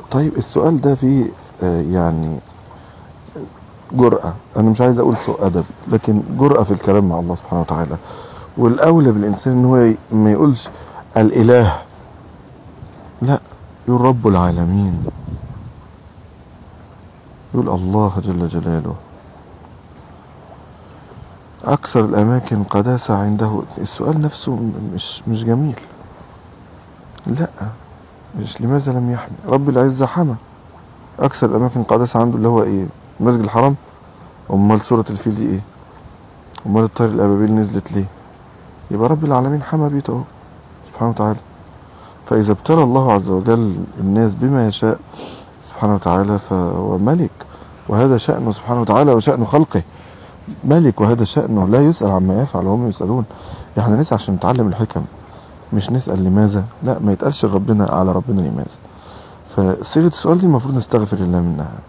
طيب السؤال ده فيه آه، يعني جرأة أنا مش عايز أقول سوء أدب لكن جرأة في الكلام مع الله سبحانه وتعالى والأولى بالإنسان إن هو ي- ما يقولش الإله لا يقول رب العالمين يقول الله جل جلاله أكثر الأماكن قداسة عنده السؤال نفسه م- مش مش جميل لا مش لماذا لم يحمي رب العزة حمى أكثر الأماكن قداسة عنده اللي هو إيه المسجد الحرام أمال سورة الفيل دي إيه أمال الطير الأبابيل نزلت ليه يبقى رب العالمين حمى بيته أهو سبحانه وتعالى فإذا ابتلى الله عز وجل الناس بما يشاء سبحانه وتعالى فهو ملك وهذا شأنه سبحانه وتعالى وشأن خلقه ملك وهذا شأنه لا يسأل عما يفعل وهم يسألون احنا نسأل عشان نتعلم الحكم مش نسأل لماذا لا ما يتقالش ربنا على ربنا لماذا فصيغة السؤال دي المفروض نستغفر الله منها